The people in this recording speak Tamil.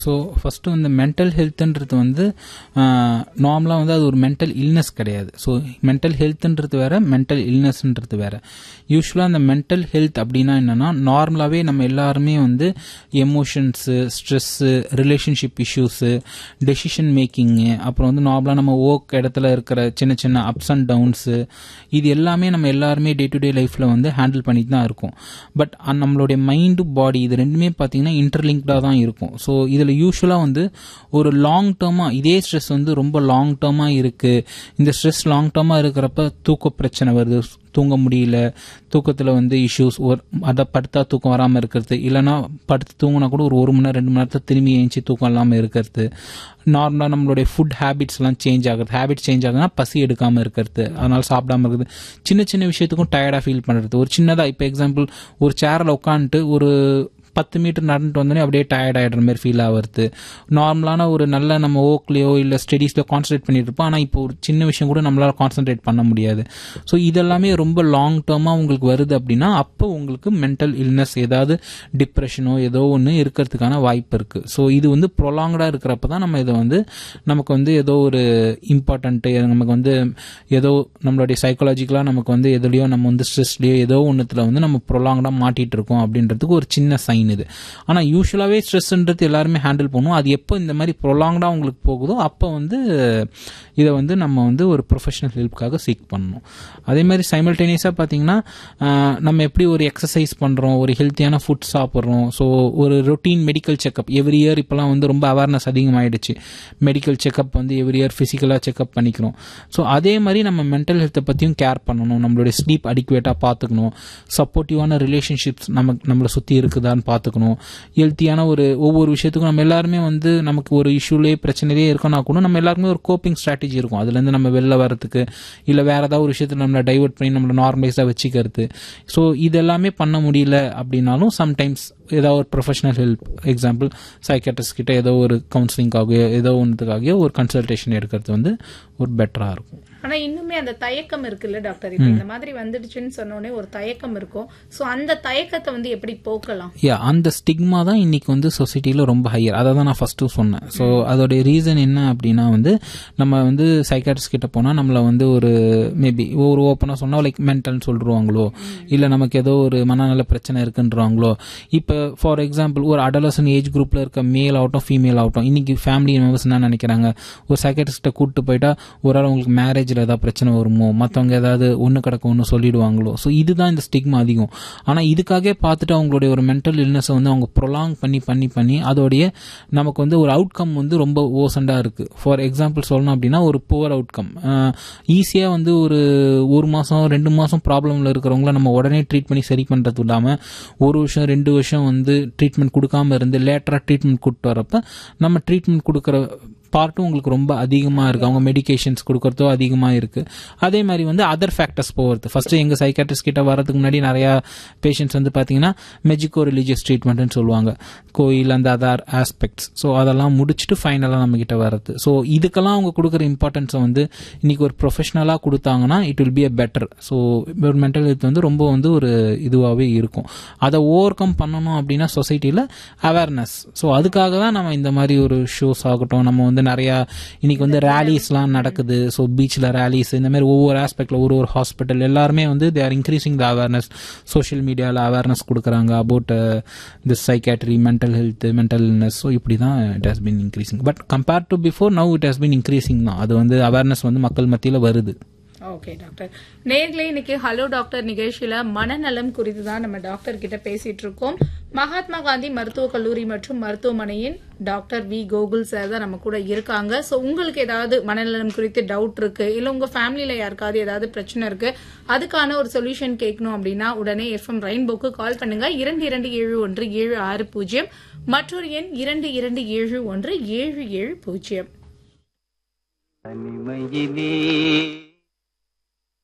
ஸோ ஃபஸ்ட்டு வந்து மென்டல் ஹெல்த்துன்றது வந்து நார்மலாக வந்து அது ஒரு மென்டல் இல்னஸ் கிடையாது ஸோ மென்டல் ஹெல்த்துன்றது வேற மென்டல் இல்னஸ்ன்றது வேற யூஸ்வலாக அந்த மென்டல் ஹெல்த் அப்படின்னா என்னன்னா நார்மலாகவே நம்ம எல்லாருமே வந்து emotions stress relationship issues decision making அப்புறம் வந்து நார்மலாக நம்ம ஒர்க் இடத்துல இருக்கிற சின்ன சின்ன அப்ஸ் அண்ட் டவுன்ஸு இது எல்லாமே நம்ம எல்லாருமே டே டு டே லைஃப்பில் வந்து ஹேண்டில் பண்ணிட்டு தான் இருக்கோம் பட் நம்மளுடைய மைண்டு பாடி இது ரெண்டுமே பார்த்தீங்கன்னா இன்டர்லிங்க்டாக தான் இருக்கும் ஸோ இதில் யூஸ்வலாக வந்து ஒரு லாங் டேர்மாக இதே ஸ்ட்ரெஸ் வந்து ரொம்ப லாங் டேர்மாக இருக்குது இந்த ஸ்ட்ரெஸ் லாங் டேர்மாக இருக்கிறப்ப தூக்க பிரச்சனை வருது தூங்க முடியல தூக்கத்தில் வந்து இஷ்யூஸ் ஒரு அதை படுத்தா தூக்கம் வராமல் இருக்கிறது இல்லைனா படுத்து தூங்கினா கூட ஒரு ஒரு மணி நேரம் ரெண்டு மணி நேரத்தில் திரும்பி ஏஞ்சி தூக்கம் இல்லாமல் இருக்கிறது நார்மலாக நம்மளுடைய ஃபுட் ஹேபிட்ஸ்லாம் சேஞ்ச் ஆகுது ஹேபிட் சேஞ்ச் ஆகுதுன்னா பசி எடுக்காமல் இருக்கிறது அதனால் சாப்பிடாம இருக்குது சின்ன சின்ன விஷயத்துக்கும் டயர்டாக ஃபீல் பண்ணுறது ஒரு சின்னதாக இப்போ எக்ஸாம்பிள் ஒரு சேரில் உட்காந்துட்டு ஒரு பத்து மீட்டர் நடந்துட்டு வந்தோடனே அப்படியே டயர்ட் ஆகிடுற மாதிரி ஃபீல் ஆகிறது நார்மலான ஒரு நல்ல நம்ம ஓக்லேயோ இல்லை ஸ்டடீஸ்லையோ கான்சன்ட்ரேட் பண்ணிட்டு இருப்போம் ஆனால் இப்போ ஒரு சின்ன விஷயம் கூட நம்மளால் கான்சன்ட்ரேட் பண்ண முடியாது ஸோ இதெல்லாமே ரொம்ப லாங் டேர்மாக உங்களுக்கு வருது அப்படின்னா அப்போ உங்களுக்கு மென்டல் இல்னஸ் ஏதாவது டிப்ரெஷனோ ஏதோ ஒன்று இருக்கிறதுக்கான வாய்ப்பு இருக்குது ஸோ இது வந்து ப்ரொலாங்டாக இருக்கிறப்ப தான் நம்ம இதை வந்து நமக்கு வந்து ஏதோ ஒரு இம்பார்ட்டண்ட்டு நமக்கு வந்து ஏதோ நம்மளுடைய சைக்காலஜிக்கலாக நமக்கு வந்து எதுலையோ நம்ம வந்து ஸ்ட்ரெஸ்லையோ ஏதோ ஒன்றுத்தில் வந்து நம்ம ப்ரொலாங்டாக மாட்டிகிட்டு இருக்கோம் அப்படின்றதுக்கு ஒரு சின்ன சைன் இது ஆனால் யூஸ்வலாகவே ஸ்ட்ரெஸ்ன்றது எல்லாருமே ஹேண்டில் பண்ணுவோம் அது எப்போ இந்த மாதிரி ப்ரொலாங்டாக உங்களுக்கு போகுதோ அப்போ வந்து இதை வந்து நம்ம வந்து ஒரு ப்ரொஃபஷனல் ஹெல்ப்புக்காக சீக் பண்ணணும் அதே மாதிரி சைமல்டேனியஸாக பார்த்தீங்கன்னா நம்ம எப்படி ஒரு எக்ஸசைஸ் பண்ணுறோம் ஒரு ஹெல்த்தியான ஃபுட் சாப்பிட்றோம் ஸோ ஒரு routine medical checkup every year இப்போலாம் வந்து ரொம்ப அவேர்னஸ் அதிகமாகிடுச்சு மெடிக்கல் செக்அப் வந்து எவ்ரி இயர் ஃபிசிக்கலாக செக்அப் பண்ணிக்கிறோம் ஸோ அதே மாதிரி நம்ம மென்டல் ஹெல்த்தை பற்றியும் கேர் பண்ணணும் நம்மளுடைய ஸ்லீப் அடிக்குவேட்டாக பார்த்துக்கணும் சப்போர்ட்டிவான ரிலேஷன்ஷிப்ஸ் நம்ம நம்மளை சுற்றி இருக்குதான்னு பார்த்துக்கணும் ஹெல்த்தியான ஒரு ஒவ்வொரு விஷயத்துக்கும் நம்ம எல்லாருமே வந்து நமக்கு ஒரு இஷ்யூலே பிரச்சனையிலே இருக்கோம்னா கூட நம்ம எல்லாருமே ஒரு கோப்பிங் ஸ்ட்ராட்டஜி இருக்கும் அதுலேருந்து நம்ம வெளில வரதுக்கு இல்லை வேற ஏதாவது ஒரு விஷயத்தில் நம்மளை டைவெர்ட் பண்ணி நம்மளை நார்மலைஸாக வச்சுக்கிறது ஸோ இதெல்லாமே பண்ண முடியல அப்படின்னாலும் சம்டைம்ஸ் ஏதாவது ஒரு ப்ரொஃபஷனல் ஹெல்ப் எக்ஸாம்பிள் சைக்கட்ரிஸ்ட் கிட்ட ஏதோ ஒரு கவுன்சிலிங்காகவோ ஏதோ ஒன்றுக்காகவோ ஒரு கன்சல்டேஷன் எடுக்கிறது வந்து ஒரு பெட்டராக இருக்கும் ஆனா இன்னுமே அந்த தயக்கம் இருக்குல்ல டாக்டர் இப்ப இந்த மாதிரி வந்துடுச்சுன்னு சொன்னோடனே ஒரு தயக்கம் இருக்கும் சோ அந்த தயக்கத்தை வந்து எப்படி போக்கலாம் யா அந்த ஸ்டிக்மா தான் இன்னைக்கு வந்து சொசைட்டியில் ரொம்ப ஹையர் அதை தான் நான் ஃபர்ஸ்ட்டு சொன்னேன் ஸோ அதோடைய ரீசன் என்ன அப்படின்னா வந்து நம்ம வந்து சைக்காட்ரிஸ்ட் கிட்ட போனால் நம்மளை வந்து ஒரு மேபி ஒரு ஓப்பனாக சொன்னால் லைக் மென்டல்னு சொல்லிடுவாங்களோ இல்லை நமக்கு ஏதோ ஒரு மனநல பிரச்சனை இருக்குன்றாங்களோ இப்போ ஃபார் எக்ஸாம்பிள் ஒரு அடலசன் ஏஜ் குரூப்பில் இருக்க மேல் ஆகட்டும் ஃபீமேல் ஆகட்டும் இன்னைக்கு ஃபேமிலி மெம்பர்ஸ் என்ன நினைக்கிறாங்க ஒரு சைக்காட்ரிஸ்ட்டை கூப்பிட்டு போயிட்டா ஒரு ஆள் உங்களுக்கு மேரேஜில் ஏதாவது பிரச்சனை வருமோ மற்றவங்க ஏதாவது ஒன்று கிடக்க ஒன்று சொல்லிடுவாங்களோ ஸோ இதுதான் இந்த ஸ்டிக்மா அதிகம் ஆனால் இதுக்காகவே பார்த்துட்டு அவங்களுடைய ஒரு மென்டல் இல்னஸை வந்து அவங்க ப்ரொலாங் பண்ணி பண்ணி பண்ணி அதோடைய நமக்கு வந்து ஒரு அவுட்கம் வந்து ரொம்ப ஓசண்டாக இருக்குது ஃபார் எக்ஸாம்பிள் சொல்லணும் அப்படின்னா ஒரு புவர் அவுட்கம் ஈஸியாக வந்து ஒரு ஒரு மாதம் ரெண்டு மாதம் ப்ராப்ளமில் இருக்கிறவங்கள நம்ம உடனே ட்ரீட் பண்ணி சரி பண்ணுறது இல்லாமல் ஒரு வருஷம் ரெண்டு வருஷம் வந்து ட்ரீட்மெண்ட் கொடுக்காம இருந்து லேட்டராக ட்ரீட்மெண்ட் கூப்பிட்டு வரப்ப நம்ம ட்ரீட்மெண்ட் கொடுக்குற பார்ட்டும் உங்களுக்கு ரொம்ப அதிகமாக இருக்குது அவங்க மெடிகேஷன்ஸ் கொடுக்குறதோ அதிகமாக இருக்குது அதே மாதிரி வந்து அதர் ஃபேக்டர்ஸ் போகிறது ஃபஸ்ட்டு எங்கள் சைக்காட்ரிஸ்ட் கிட்ட வரதுக்கு முன்னாடி நிறையா பேஷண்ட்ஸ் வந்து பார்த்தீங்கன்னா மெஜிக்கோ ரிலீஜியஸ் ட்ரீட்மெண்ட்னு சொல்லுவாங்க கோயில் அந்த அதர் ஆஸ்பெக்ட்ஸ் ஸோ அதெல்லாம் முடிச்சுட்டு ஃபைனலாக நம்மக்கிட்ட வர்றது ஸோ இதுக்கெல்லாம் அவங்க கொடுக்குற இம்பார்ட்டன்ஸை வந்து இன்னைக்கு ஒரு ப்ரொஃபஷனலாக கொடுத்தாங்கன்னா it will be a better so ஒரு மென்டல் ஹெல்த் வந்து ரொம்ப வந்து ஒரு இதுவாகவே இருக்கும் அதை ஓவர் கம் பண்ணணும் அப்படின்னா சொசைட்டியில் அவேர்னஸ் ஸோ அதுக்காக தான் நம்ம இந்த மாதிரி ஒரு ஷோஸ் ஆகட்டும் நம்ம வந்து நிறையா இன்னைக்கு வந்து ரேலிஸ்லாம் நடக்குது ஸோ பீச்சில் ரேலிஸ் இந்த மாதிரி ஒவ்வொரு ஆஸ்பெக்டில் ஒரு ஒரு ஹாஸ்பிட்டல் எல்லாருமே வந்து they are increasing the awareness social மீடியாவில் அவேர்னஸ் கொடுக்குறாங்க about this psychiatry mental health mental illness so இப்படி தான் it has been increasing but compared to before now it has been increasing தான் அது வந்து அவேர்னஸ் வந்து மக்கள் மத்தியில் வருது ஓகே டாக்டர் நேர்ல இன்னைக்கு ஹலோ டாக்டர் நிகழ்ச்சியில மனநலம் குறித்து தான் நம்ம டாக்டர் கிட்ட பேசிட்டு இருக்கோம் மகாத்மா காந்தி மருத்துவக் கல்லூரி மற்றும் மருத்துவமனையின் டாக்டர் வி கோகுல் சார் தான் நம்ம கூட இருக்காங்க ஸோ உங்களுக்கு ஏதாவது மனநலம் குறித்து டவுட் இருக்கு இல்ல உங்க ஃபேமிலியில யாருக்காவது ஏதாவது பிரச்சனை இருக்கு அதுக்கான ஒரு சொல்யூஷன் கேட்கணும் அப்படின்னா உடனே எஃப்எம் ரெயின்போக்கு கால் பண்ணுங்க இரண்டு இரண்டு ஏழு ஒன்று ஏழு ஆறு பூஜ்ஜியம் மற்றொரு எண் இரண்டு இரண்டு ஏழு ஒன்று ஏழு ஏழு பூஜ்ஜியம் தனிமையிலே